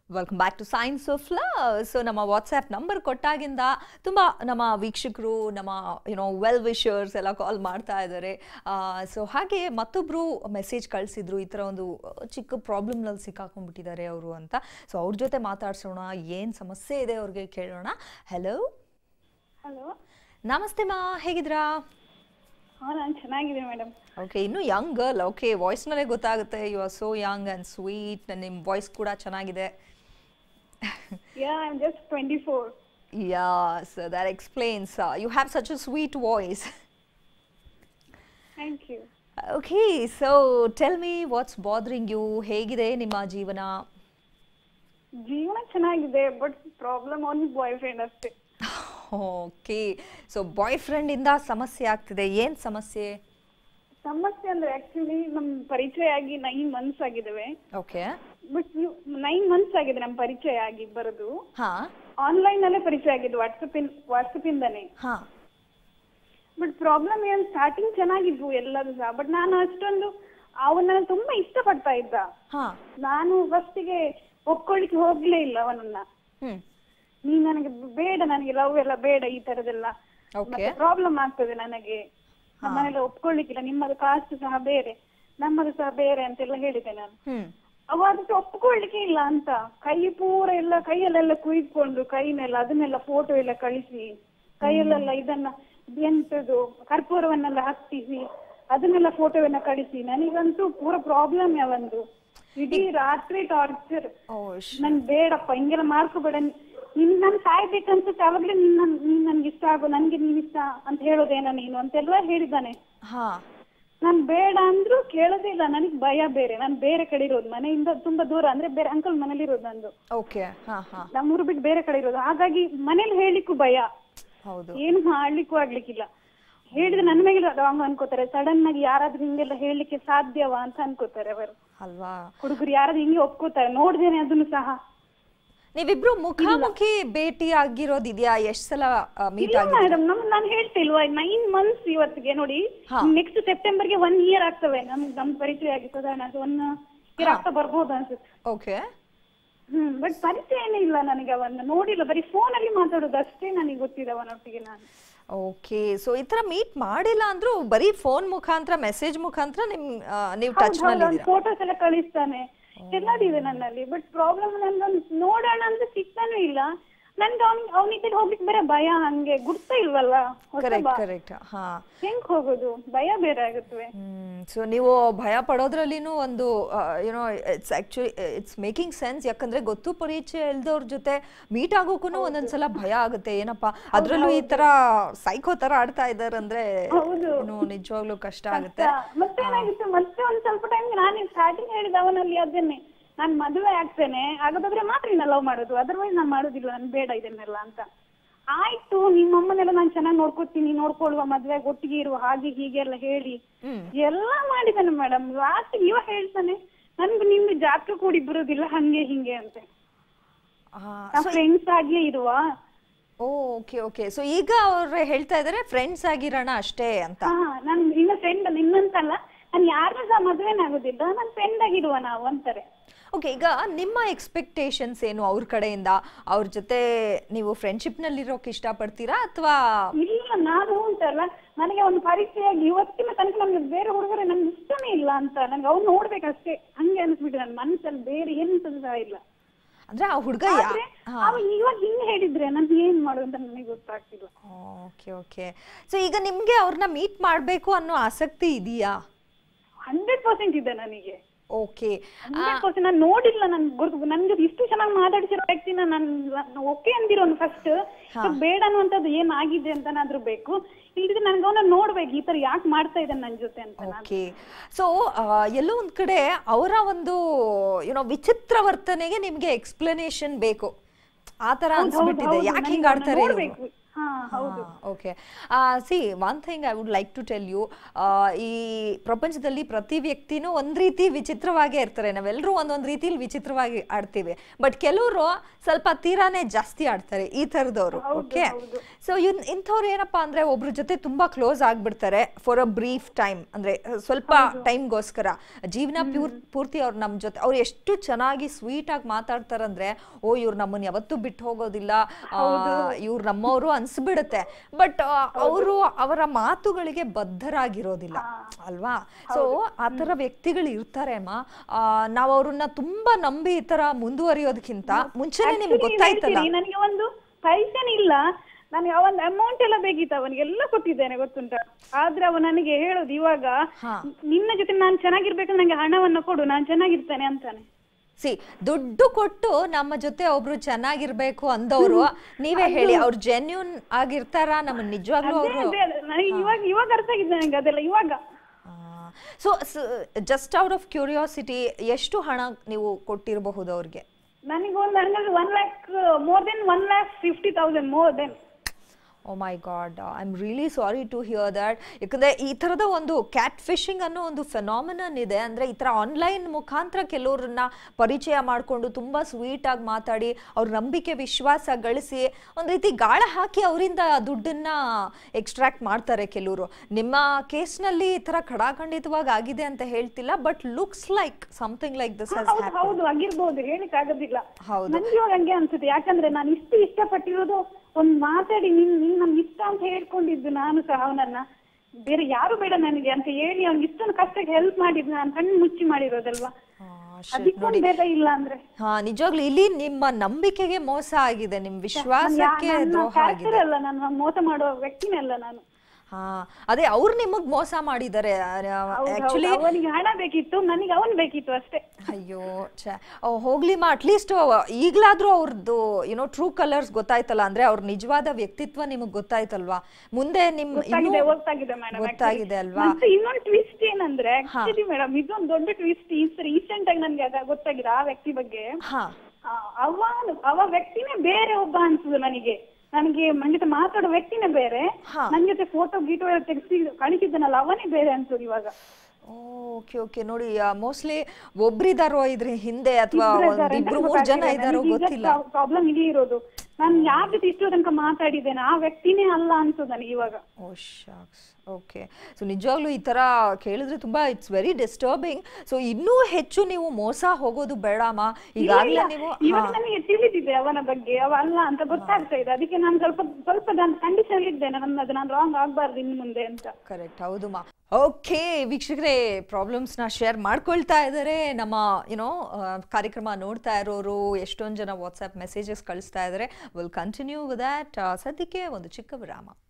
Welcome back to signs of love so ನಮ್ಮ WhatsApp number ಕೊಟ್ಟಾಗಿಂದ ತುಂಬ ನಮ್ಮ ವೀಕ್ಷಕರು ನಮ್ಮ ಯುನೋ ವೆಲ್ ವಿಷರ್ಸ್ ಎಲ್ಲ ಕಾಲ್ ಮಾಡ್ತಾ ಇದ್ದಾರೆ ಸೊ ಹಾಗೆ ಮತ್ತೊಬ್ಬರು ಮೆಸೇಜ್ ಕಳಿಸಿದ್ರು ಈ ಥರ ಒಂದು ಚಿಕ್ಕ ಪ್ರಾಬ್ಲಮ್ನಲ್ಲಿ ಸಿಕ್ಕಾಕೊಂಡ್ಬಿಟ್ಟಿದ್ದಾರೆ ಅವರು ಅಂತ ಸೊ ಅವ್ರ ಜೊತೆ ಮಾತಾಡ್ಸೋಣ ಏನು ಸಮಸ್ಯೆ ಇದೆ ಅವ್ರಿಗೆ ಕೇಳೋಣ ಹೆಲೋ ಹಲೋ ನಮಸ್ತೆ ಮಾ ಹೇಗಿದ್ರಾ ಹಾ ನಾನು ಚೆನ್ನಾಗಿದೆ ಮೇಡಮ್ ಓಕೆ ಇನ್ನೂ ಯಂಗ್ ಗರ್ಲ್ ಓಕೆ ವಾಯ್ಸ್ನಲ್ಲೇ ಗೊತ್ತಾಗುತ್ತೆ you are so young and sweet ನಿಮ್ಮ ವಾಯ್ಸ್ ಕೂಡ ಚೆನ್ನಾಗಿದೆ yeah I am just twenty four Yes, uh, that explains. Uh, you have such a sweet voice. Thank you Okay, so tell me what's bothering you. ಹೇಗಿದೆ ನಿಮ್ಮ ಜೀವನ ಜೀವನ ಚೆನ್ನಾಗಿದೆ but problem ಅವ್ನ boyfriend ಅಷ್ಟೇ okay so ಬಾಯ್ ಫ್ರೆಂಡಿಂದ ಸಮಸ್ಯೆ ಆಗ್ತಿದೆ ಏನು ಸಮಸ್ಯೆ ಸಮಸ್ಯೆ ಅಂದ್ರೆ ಆಕ್ಚುಲಿ ನಮ್ ಪರಿಚಯ ಆಗಿ ನೈನ್ ಮಂತ್ಸ್ ಆಗಿದಾವೆ ಓಕೆ ಬಟ್ ನೈನ್ ಮಂತ್ಸ್ ಆಗಿದೆ ನಮ್ ಪರಿಚಯ ಆಗಿ ಬರೋದು ಹಾಂ ಆನ್ಲೈನ್ ಅಲ್ಲೇ ಪರಿಚಯ ಆಗಿದ್ದು ವಾಟ್ಸಪ್ ಇನ್ ವಾಟ್ಸಪ್ ಇಂದಾನೆ ಹಾಂ ಬಟ್ ಪ್ರಾಬ್ಲಮ್ ಏನ್ ಸ್ಟಾರ್ಟಿಂಗ್ ಚೆನ್ನಾಗಿದ್ವು ಎಲ್ಲರೂ ಸಹ ಬಟ್ ನಾನು ಅಷ್ಟೊಂದು ಅವನ್ನ ತುಂಬಾ ಇಷ್ಟಪಡ್ತಾ ಇದ್ದ ಹಾಂ ನಾನು ಫಸ್ಟಿಗೆ ಒಪ್ಕೊಳ್ಳಿಕ್ಕೆ ಹೋಗ್ಲೇ ಇಲ್ಲ ಅವನನ್ನ ಹ್ಞೂ ನೀನ್ ನನಗೆ ಬೇಡ ನನಗೆ ಲವ್ ಎಲ್ಲ ಬೇಡ ಈ ತರದೆಲ್ಲ ಓಕೆ ಪ್ರಾಬ್ಲಮ್ ಆಗ್ತದೆ ನನಗೆ ನಮ್ಮನೆಲ್ಲ ಒಪ್ಕೊಳ್ಳಿಕ್ಕಿಲ್ಲ ನಿಮ್ಮದು ಕಾಸ್ಟ್ ಸಹ ಬೇರೆ ನಮ್ಮದು ಸಹ ಬೇರೆ ಅಂತೆಲ್ಲ ಹೇಳಿದೆ ನಾನು ಹ್ಞೂ ಅವಾದಕ್ಕೆ ಒಪ್ಕೊಳ್ಳಿಕ್ಕೆ ಇಲ್ಲ ಅಂತ ಕೈ ಪೂರ ಎಲ್ಲ ಕೈಯಲ್ಲೆಲ್ಲ ಕುಯ್ಕೊಂಡು ಕೈನೆಲ್ಲ ಅದನ್ನೆಲ್ಲ ಫೋಟೋ ಎಲ್ಲ ಕಳಿಸಿ ಕೈಯಲ್ಲೆಲ್ಲ ಇದನ್ನ ಎಂತದು ಕರ್ಪೂರವನ್ನೆಲ್ಲ ಹತ್ತಿಸಿ ಅದನ್ನೆಲ್ಲ ಫೋಟೋವನ್ನ ಕಳಿಸಿ ನನಗಂತೂ ಪೂರ ಪ್ರಾಬ್ಲಮ್ ಯಾವಂದು ಇಡೀ ರಾತ್ರಿ ಟಾರ್ಚರ್ ಓ ನನ್ ಬೇಡಪ್ಪ ಹಿಂಗೆಲ್ಲ ಮಾಡ್ಕೋಬೇಡ ನಿನ್ ನನ್ ಸಾಯ್ಬೇಕು ಅನ್ಸುತ್ತೆ ಅವಾಗ್ಲೇ ನಿನ್ ನನ್ ನೀನ್ ನನ್ಗೆ ಇಷ್ಟ ಆಗು ನನ್ಗೆ ನೀನ್ ಇಷ್ಟ ಅಂತ ಹೇಳೋದೇನ ನೀನು ಅಂತೆಲ್ಲ ಹೇಳಿದ್ದಾನೆ ಹಾಂ ನಾನ್ ಬೇಡ ಅಂದ್ರು ಕೇಳೋದೇ ಇಲ್ಲ ನನಗ್ ಭಯ ಬೇರೆ ನಾನ್ ಬೇರೆ ಕಡೆ ಇರೋದು ಮನೆಯಿಂದ ತುಂಬಾ ದೂರ ಅಂದ್ರೆ ಬೇರೆ ಅಂಕಲ್ ಮನೇಲಿ ಇರೋದು ನಂದು ಓಕೆ ಹಾಂ ಹಾಂ ನಮ್ಮೂರು ಬಿಟ್ಟು ಬೇರೆ ಕಡೆ ಇರೋದು ಹಾಗಾಗಿ ಮನೇಲಿ ಹೇಳಿಕ್ಕೂ ಭಯ ಹೌದು ಏನು ಮಾಡ್ಲಿಕ್ಕೂ ಆಗ್ಲಿಕ್ಕಿಲ್ಲ ಹೇಳಿದ್ರೆ ನನ್ನ ಮೇಲೆ ರಾಂಗ್ ಅನ್ಕೋತಾರೆ ಸಡನ್ ಆಗಿ ಯಾರಾದ್ರೂ ಹಿಂಗೆಲ್ಲ ಹೇಳಲಿಕ್ಕೆ ಸಾಧ್ಯವಾ ಅಂತ ಅನ್ಕೋತಾರೆ ಅವರು ಅಲ್ವಾ ಹುಡುಗರು ಯಾರಾದ್ರೂ ಹಿಂಗೆ ಒಪ್ಕೋತಾರೆ ನೋಡ್ದೇನೆ ಅದನ್ನು ಸಹ ನೀವಿಬ್ರು ಮುಖಾಮುಖಿ ಭೇಟಿ ಆಗಿರೋದಿದ್ಯಾ ಎಷ್ಟು ಸಲ ಮೀಟ್ ಇಲ್ಲ ಆಗಿ ಮೇಡಮ್ ನಮ್ ನಾನು ಹೇಳ್ತಿಲ್ವಾ ನೈನ್ ಮಂತ್ಸ್ ಇವತ್ತಿಗೆ ನೋಡಿ ಹಾ. ನೆಕ್ಸ್ಟ್ ಸೆಪ್ಟೆಂಬರ್ ಗೆ ಒನ್ ಇಯರ್ ಆಗ್ತವೆ ನಮ್ ನಮ್ ಪರಿಚಯ ಆಗಿ ಸಾಧಾರಣ ಅದು ಒನ್ ಇಯರ್ ಆಗ್ತಾ ಬರ್ಬೋದು ಅನ್ಸುತ್ತೆ ಓಕೆ ಹ್ಮ್ ಬಟ್ ಪರಿಚಯನೇ ಇಲ್ಲ ನನಗೆ ಅವನ್ನ ನೋಡಿಲ್ಲ ಬರೀ ಫೋನ್ ಅಲ್ಲಿ ಮಾತಾಡೋದು ಅಷ್ಟೇ ನನಗೆ ಗೊತ್ತಿದೆ ಅವನೊಟ್ಟಿಗೆ ನಾನು ಓಕೆ ಸೊ ಈ ತರ ಮೀಟ್ ಮಾಡಿಲ್ಲ ಅಂದ್ರೂ ಬರೀ ಫೋನ್ ಮುಖಾಂತರ ಮೆಸೇಜ್ ಮುಖಾಂತರ ನಿಮ್ ಆ, ನೀವು ಟಚ್ ನಲ್ಲಿ ಇದ್ದೀರಾ ಫೋಟೋಸ್ ಎಲ್ಲ ಕಳಿಸ್ತಾನೆ ಎಲ್ಲದಿದೆ ನನ್ನಲ್ಲಿ ಬಟ್ ಪ್ರಾಬ್ಲಮ್ ನನ್ಗೆ ನೋಡೋಣ ಅಂತ ಸಿಗ್ತಾನೂ ಇಲ್ಲ ನನ್ಗೆ ಅವ್ನ್ ಅವನಿಗೆ ಹೋಗ್ಲಿಕ್ಕೆ ಬೇರೆ ಭಯ ಹಂಗೆ ಗುರ್ತ ಇಲ್ವಲ್ಲ ಹೊಸ ಕರೆಕ್ಟ್ ಬಾ- ಕರೆಕ್ಟ್ ಹಾ ಹೆಂಗ್ ಹೋಗೋದು ಭಯ ಬೇರೆ ಆಗುತ್ತವೆ ಸೊ ನೀವು ಭಯ ಪಡೋದ್ರಲ್ಲಿನೂ ಒಂದು you know it's actually it's making sense ಯಾಕಂದ್ರೆ ಗೊತ್ತು ಪರಿಚಯ ಇಲ್ದವ್ರ ಜೊತೆ ಮೀಟ್ ಆಗೋಕ್ಕೂ ಒಂದೊಂದ್ಸಲ ಭಯ ಆಗುತ್ತೆ ಏನಪ್ಪ ಅದ್ರಲ್ಲೂ ಈ ತರ ಸೈಕೋ ತರ ಆಡ್ತಾ ಇದಾರಂದ್ರೆ ಹೌದು. ಏನು ನಿಜವಾಗ್ಲೂ ಕಷ್ಟ ಆಗುತ್ತೆ ಮತ್ತೆ ಏನಾಗಿತ್ತು ಮತ್ತೆ ಒಂದ್ ಸ್ವಲ್ಪ ಟೈಮ್ ನಾನು ಸ್ಟಾರ್ಟಿಂಗ್ ಹೇಳಿದ ಅವನಲ್ಲಿ ಅದನ್ನೇ ನಾನ್ ಮದುವೆ ಆಗ್ತೇನೆ ಆಗೋದಾದ್ರೆ ಮಾತ್ರ ಇನ್ನ ಲವ್ ಮಾಡೋದು ಅದರ್ವೈಸ್ ನಾನ್ ಮಾಡೋದಿಲ್ಲ ನನ್ ಬೇಡ ಇದನ್ನೆಲ್ಲ ಅಂತ ಆಯ್ತು ನಿಮ್ಮಮ್ಮನೆಲ್ಲ ನಾನ್ ಚೆನ್ನಾಗಿ ನೋಡ್ಕೊತೀನಿ ನೋಡ್ಕೊಳ್ಳುವ ಮದ್ವೆ ಒಟ್ಟಿಗೆ ಇರುವ ಹಾಗೆ ಹೀಗೆ ಎಲ್ಲ ಹೇಳಿ ಹ್ಮ್ ಎಲ್ಲ ಮಾಡಿದಾನೆ ಮೇಡಮ್ ಲಾಸ್ಟ್ ಇವ ಹೇಳ್ತಾನೆ ನನ್ಗೆ ನಿಮ್ಗೆ ಜಾತಕ ಕೂಡಿ ಬರೋದಿಲ್ಲ ಹಂಗೆ ಹಿಂಗೆ ಅಂತೆ ನಾವ್ ಫ್ರೆಂಡ್ಸ್ ಆಗ್ಲೇ ಇರುವ ಓಕೆ ಓಕೆ ಸೊ ಈಗ ಅವ್ರು ಹೇಳ್ತಾ ಇದಾರೆ ಫ್ರೆಂಡ್ಸ್ ಆಗಿರೋಣ ಅಷ್ಟೇ ಅಂತ ಹಾ ನನ್ ಇನ್ನ ಫ್ರೆಂಡ್ ನಿನ್ನಂತಲ್ಲ ನಾನ್ ಯಾರನ್ನೂ ಸಹ ಮದ್ವೆನೇ ಆಗೋದಿಲ್ಲ ನನ್ ಫ್ರೆಂಡ್ ಆಗಿರುವ ನಾವು ಅಂತಾರೆ ಓಕೆ ಈಗ ನಿಮ್ಮ ಎಕ್ಸ್ಪೆಕ್ಟೇಷನ್ಸ್ ಏನು ಅವ್ರ ಕಡೆಯಿಂದ ಅವ್ರ ಜೊತೆ ನೀವು ಫ್ರೆಂಡ್ಶಿಪ್ನಲ್ಲಿರೋಕೆ ಇಷ್ಟಪಡ್ತೀರಾ ಅಥವಾ ಇಲ್ಲ ನಾನು ಉಂಟಲ್ಲ ನನಗೆ ಒಂದು ಪರಿಚಯ ಆಗಿ ಇವತ್ತಿನ ತನಕ ನಮ್ಗೆ ಬೇರೆ ಹುಡುಗರೆ ನನ್ಗೆ ಇಷ್ಟನೇ ಇಲ್ಲ ಅಂತ ನಂಗೆ ಅವ್ನು ನೋಡ್ಬೇಕಷ್ಟೇ ಹಂಗೆ ಅನಿಸ್ಬಿಟ್ಟು ನನ್ನ ಮನಸ್ಸಲ್ಲಿ ಬೇರೆ ಎಂತದ್ದು ಸಹ ಇಲ್ಲ ಅಂದ್ರೆ ಆ ಹುಡುಗ ಯಾ ಆದ್ರೆ ಅವ ಇವಾಗ ಹಿಂಗ್ ಹೇಳಿದ್ರೆ ನನ್ ಏನ್ ಮಾಡೋದು ಅಂತ ನನಗೆ ಗೊತ್ತಾಗ್ತಿಲ್ಲ ಓಕೆ ಓಕೆ ಸೊ ಈಗ ನಿಮ್ಗೆ ಅವ್ರನ್ನ ಮೀಟ್ ಮಾಡಬೇಕು ಅನ್ನೋ ಆಸಕ್ತಿ ಇದೆಯಾ ಹಂಡ್ರೆಡ್ ಪರ್ಸೆಂಟ್ ಇದೆ ನನಗೆ ಓಕೆ ಹಂಡ್ರೆಡ್ ಪರ್ಸೆಂಟ್ ನಾನು ನೋಡಿಲ್ಲ ನನ್ ಗುರುತು ನನ್ಗೆ ಇಷ್ಟು ಚೆನ್ನಾಗಿ ಮಾತಾಡಿಸಿರೋ ವ್ಯಕ್ತಿನ ನಾನು ಓಕೆ ಅಂದಿರೋನು ಫಸ್ಟ್ ಬೇಡ ಅನ್ನುವಂಥದ್ದು ಏನಾಗಿದೆ ಅಂತನಾದ್ರೂ ಬೇಕು ಇಲ್ದಿದ್ರೆ ನನ್ಗೆ ಅವನ ನೋಡ್ಬೇಕು ಈ ತರ ಯಾಕೆ ಮಾಡ್ತಾ ಇದ್ದಾನೆ ನನ್ ಜೊತೆ ಅಂತ ನಾನು ಓಕೆ ಸೊ ಎಲ್ಲೋ ಒಂದ್ ಕಡೆ ಅವರ ಒಂದು ಯುನೋ ವಿಚಿತ್ರ ವರ್ತನೆಗೆ ನಿಮ್ಗೆ ಎಕ್ಸ್ಪ್ಲನೇಷನ್ ಬೇಕು ಆ ತರ ಹೌದು, ಅನ್ಸ್ಬಿಟ್ಟಿದೆ ಹೌದು, ಯಾಕೆ ನನಗೆ ಹಿಂಗ್ ಅವ್ನ ಆಡ್ತಾರೆ ಇವ್ರು? ನೋಡ್ಬೇಕು ಹಾ ಹೌದು okay see one thing I would like to tell you ಈ ಪ್ರಪಂಚದಲ್ಲಿ ಪ್ರತಿ ವ್ಯಕ್ತಿನೂ ಒಂದ್ ರೀತಿ ವಿಚಿತ್ರವಾಗೇ ಇರ್ತಾರೆ ನಾವೆಲ್ಲರೂ ಒಂದೊಂದು ರೀತಿಲಿ ವಿಚಿತ್ರವಾಗಿ ಆಡ್ತೀವಿ ಬಟ್ ಕೆಲವರು ಸ್ವಲ್ಪ ತೀರಾನೇ ಜಾಸ್ತಿ ಆಡ್ತಾರೆ ಈ ಥರದವರು ಹೌದು, ಓಕೆ ಹೌದು. ಸೊ ಇನ್ ಇಂಥವ್ರು ಏನಪ್ಪಾ ಅಂದ್ರೆ ಒಬ್ರ ಜೊತೆ ತುಂಬಾ ಕ್ಲೋಸ್ ಆಗ್ಬಿಡ್ತಾರೆ ಫಾರ್ ಅ ಬ್ರೀಫ್ ಟೈಮ್ ಅಂದ್ರೆ ಸ್ವಲ್ಪ ಟೈಮ್ಗೋಸ್ಕರ ಜೀವನ ಪ್ಯೂರ್ ಪೂರ್ತಿ ಅವ್ರು ನಮ್ಮ ಜೊತೆ ಅವ್ರು ಎಷ್ಟು ಚೆನ್ನಾಗಿ ಸ್ವೀಟ್ ಆಗಿ ಮಾತಾಡ್ತಾರಂದ್ರೆ ಓ ಇವ್ರು ನಮ್ಮನ್ನ ಯಾವತ್ತೂ ಬಿಟ್ಟು ಹೋಗೋದಿಲ್ಲ ಇವ್ರು ನಮ್ಮವರು ಅನ್ಸ್ಬಿಡುತ್ತೆ ಬಟ್ ಅವರು ಅವರ ಮಾತುಗಳಿಗೆ ಬದ್ಧರಾಗಿರೋದಿಲ್ಲ ಅಲ್ವಾ ಸೊ ಆ ಥರ ವ್ಯಕ್ತಿಗಳು ಇರ್ತಾರೆ ಅಮ್ಮ ಆ, ನಾವು ಅವ್ರನ್ನ ತುಂಬಾ ನಂಬಿ ಈ ತರ ಮುಂದುವರಿಯೋದಕ್ಕಿಂತ ಮುಂಚೆನೆ ನಿಮ್ಗೆ Actually, ಗೊತ್ತಾಯ್ತಲ್ಲ ಹೇಳ್ತೀನಿ, ನನಗೆ ಒಂದು ಪೈಸೆನೇ ಇಲ್ಲ ನನಗೆ ಅವನ್ ಅಮೌಂಟ್ ಎಲ್ಲ ಬೇಕಿತ್ತು ಅವನಿಗೆ ಎಲ್ಲ ಕೊಟ್ಟಿದ್ದೇನೆ ಗೊತ್ತುಂಟ ಆದ್ರೆ ಅವ ನನಗೆ ಹೇಳೋದು ಇವಾಗ ಹಾ. ನಿನ್ನ ಜೊತೆ ನಾನು ಚೆನ್ನಾಗಿರ್ಬೇಕಂದ್ರೆ ನಂಗೆ ಹಣವನ್ನ ಕೊಡು ನಾನು ಚೆನ್ನಾಗಿರ್ತೇನೆ ಅಂತಾನೆ ಸಿ ದುಡ್ಡು ಕೊಟ್ಟು ನಮ್ಮ ಜೊತೆ ಒಬ್ರು ಚೆನ್ನಾಗಿರ್ಬೇಕು ಅಂದವರು ನೀವೇ ಹೇಳಿ ಅವ್ರು ಜೆನ್ಯೂನ್ ಆಗಿರ್ತಾರ ನಮ್ಮ ನಿಜವಾಗ್ಲೂ ಅದೇ ಅವರು ಅದೇ ಅದೇ. ನನಗೆ ಇವಾಗ ಇವಾಗ ಅರ್ಥ ಆಗಿದೆ ನನಗೆ ಅದೆಲ್ಲ ಇವಾಗ so just out of curiosity ಎಷ್ಟು ಹಣ ನೀವು ಕೊಟ್ಟಿರಬಹುದು ಅವ್ರಿಗೆ ನನಗೆ ಒಂದು ಹಂಗಾದ್ರೆ one lakh more than one lakh fifty thousand more than oh my God I am really sorry to hear that ಯಾಕಂದರೆ ಈ ಥರದ ಒಂದು ಕ್ಯಾಟ್ ಫಿಶಿಂಗ್ ಅನ್ನೋ ಒಂದು ಫೆನಾಮಿನನ್ ಇದೆ ಅಂದರೆ ಈ ಥರ ಆನ್ಲೈನ್ ಮುಖಾಂತರ ಕೆಲವ್ರನ್ನ ಪರಿಚಯ ಮಾಡಿಕೊಂಡು ತುಂಬ ಸ್ವೀಟಾಗಿ ಮಾತಾಡಿ ಅವ್ರ ನಂಬಿಕೆ ವಿಶ್ವಾಸ ಗಳಿಸಿ ಒಂದು ರೀತಿ ಗಾಳ ಹಾಕಿ ಅವರಿಂದ ದುಡ್ಡನ್ನ ಎಕ್ಸ್ಟ್ರಾಕ್ಟ್ ಮಾಡ್ತಾರೆ ಕೆಲವರು ನಿಮ್ಮ ಕೇಸ್ನಲ್ಲಿ ಈ ಥರ ಖಡಾಖಂಡಿತವಾಗಿ ಆಗಿದೆ ಅಂತ ಹೇಳ್ತಿಲ್ಲ but looks like something like this has ಹೌದು ಹೌದು ಆಗಿರ್ಬೋದು ಹೇಳಿಕ್ ಆಗೋದಿಲ್ಲ ಹೌದು. ನನ್ಗೆ ಇವಾಗ ಹಂಗೆ ಅನ್ಸುತ್ತೆ ಯಾಕಂದ್ರೆ ನಾನು ಇಷ್ಟು ಇಷ್ಟಪಟ್ಟಿರೋದು ಒಂದ್ ಮಾತಾಡಿ ನಿನ್ ನಿನ್ ನನ್ಗೆ ಇಷ್ಟ ಅಂತ ಹೇಳ್ಕೊಂಡಿದ್ದು ನಾನು ಸಹ ಅವನನ್ನ ಬೇರೆ ಯಾರು ಬೇಡ ನನಗೆ ಅಂತ ಹೇಳಿ ಅವ್ನಿಗೆ ಇಷ್ಟೊಂದು ಕಷ್ಟಕ್ಕೆ ಹೆಲ್ಪ್ ಮಾಡಿದ್ದು ನಾನು ಕಣ್ಣು ಮುಚ್ಚಿ ಮಾಡಿರೋದಲ್ವಾ ಅದಕ್ಕೊಂದು ಬೇಗ ಇಲ್ಲ ಅಂದ್ರೆ ಹಾ ನಿಜವಾಗ್ಲೂ ಇಲ್ಲಿ ನಿಮ್ಮ ನಂಬಿಕೆಗೆ ಮೋಸ ಆಗಿದೆ ನಿಮ್ ವಿಶ್ವಾಸಕ್ಕೆ ದ್ರೋಹ ಆಗಿದೆ ಕ್ಯಾರೆಕ್ಟರ್ ಅಲ್ಲ ನಾನು ಮೋಸ ಮಾಡುವ ವ್ಯಕ್ತಿನೇ ಅಲ್ಲ ನಾನು ಹಾ ಅದೇ ಅವ್ರು ನಿಮಗ್ ಮೋಸ ಮಾಡಿದ್ದಾರೆ ಹೌದು, ಆಕ್ಚುಲಿ ಹೌದು. ಅವನಿಗೆ ಹಣ ಬೇಕಿತ್ತು ನನಗೆ ಅವನ್ ಬೇಕಿತ್ತು ಅಷ್ಟೇ ಅಯ್ಯೋ ಛೆ ಅವ್ ಹೋಗ್ಲಿ ಮಾ ಅಟ್ಲೀಸ್ಟ್ ಈಗ್ಲಾದ್ರೂ ಅವ್ರದ್ದು ಏನೋ ಟ್ರೂ ಕಲರ್ಸ್ ಗೊತ್ತಾಯ್ತಲ್ಲ ಅಂದ್ರೆ ಅವ್ರ ನಿಜವಾದ ವ್ಯಕ್ತಿತ್ವ ನಿಮಗ್ ಗೊತ್ತಾಯ್ತಲ್ವಾ ಮುಂದೆ ನಿಮ್ ಗೊತ್ತಾಗಿದೆ ಇನ್ನೂ ಗೊತ್ತಾಗಿದೆ ಮೇಡಮ್ ಗೊತ್ತಾಗಿದೆ ಅಲ್ವಾ ಮತ್ತೆ ಇನ್ನೊಂದು ಟ್ವಿಸ್ಟ್ ಏನಂದ್ರೆ ಆಕ್ಚುಲಿ ಮೇಡಮ್ ಇದೊಂದು ದೊಡ್ಡ ಟ್ವಿಸ್ಟ್ ಈ ರೀಸೆಂಟ್ ಆಗಿ ನನ್ಗೆ ಅದ ಗೊತ್ತಾಗಿದೆ ಆ ವ್ಯಕ್ತಿ ಬಗ್ಗೆ ಹಾ ಆ, ಅವನು ಅವ ವ್ಯಕ್ತಿನೇ ಬೇರೆ ಒಬ್ಬ ಅನ್ಸುದು ನನಗೆ ನನಗೆ ನನ್ ಜೊತೆ ಮಾತಾಡೋ ವ್ಯಕ್ತಿನೇ ಬೇರೆ ಹಾ. ನನ್ ಜೊತೆ ಫೋಟೋ ಗೀಟೋ ಎಲ್ಲ ತೆಗ್ಸಿ ಕಳಿಸಿದ್ದನಲ್ಲ ಅವನೇ ಬೇರೆ ಅನ್ಸುದು ಇವಾಗ ಓಕೆ ಓಕೆ ನೋಡಿ ಮೋಸ್ಟ್ಲಿ ಒಬ್ರಿದಾರೋ ಇದ್ರ ಹಿಂದೆ ಅಥವಾ ಇಬ್ರು ಇದ್ದಾರೆ, ಒಂದಿಬ್ರು ನನಗೆ ಮೂರ್ ಜನ ಗೊತ್ತಾಗಿದೆ. ಇದಾರೋ ನನಗೆ ಈಗ ಗೊತ್ತಿಲ್ಲ ಪ್ರಾ- ಪ್ರಾಬ್ಲಮ್ ಇದೇ ಇರೋದು ನಾನು ಯಾರ ಜೊತೆ ಇಷ್ಟೋ ತನಕ ಮಾತಾಡಿದ್ದೇನೆ ಆ ವ್ಯಕ್ತಿನೇ ಅಲ್ಲ ಅನ್ಸುದು ನನಗೆ ಇವಾಗ ಓ ಶಾಕ್ಸ್ ಓಕೆ ಸೊ ನಿಜವಾಗ್ಲೂ ಈ ಥರ ಕೇಳಿದ್ರೆ ತುಂಬ ಇಟ್ಸ್ ವೆರಿ ಡಿಸ್ಟರ್ಬಿಂಗ್ ಸೊ ಇನ್ನೂ ಹೆಚ್ಚು ನೀವು ಮೋಸ ಹೋಗೋದು ಬೇಡಮ್ಮ ಈಗಾಗಲೇ ಇಲ್ಲ, ನೀವು ಇವಾಗ ಹಾ ನನಗೆ ತಿಳಿದಿದೆ ಅವನ ಬಗ್ಗೆ ಅವ ಅಲ್ಲ ಅಂತ ಗೊತ್ತಾಗ್ತಾ ಇದೆ ಅದಕ್ಕೆ ನಾನು ಸ್ವಲ್ಪ ಸ್ವಲ್ಪ ನಾನು ಕಂಡೀಷನ್ ಇದ್ದೇನೆ ನನ್ನದು ನಾನು ರಾಂಗ್ ಆಗ್ಬಾರ್ದು ಇನ್ನು ಮುಂದೆ ಅಂತ ಕರೆಕ್ಟ್ ಹೌದು ಮಾ ಓಕೆ ವೀಕ್ಷಕರೇ ಪ್ರಾಬ್ಲಮ್ಸ್ನ ಶೇರ್ ಮಾಡ್ಕೊಳ್ತಾ ಇದ್ದಾರೆ ನಮ್ಮ ಯುನೋ ಕಾರ್ಯಕ್ರಮ ನೋಡ್ತಾ ಇರೋರು ಎಷ್ಟೊಂದು ಜನ ವಾಟ್ಸಪ್ ಮೆಸೇಜಸ್ ಕಳಿಸ್ತಾ ಇದ್ದಾರೆ ವಿಲ್ ಕಂಟಿನ್ಯೂ ದ್ಯಾಟ್ ಸದ್ಯಕ್ಕೆ ಒಂದು ಚಿಕ್ಕ ವಿರಾಮ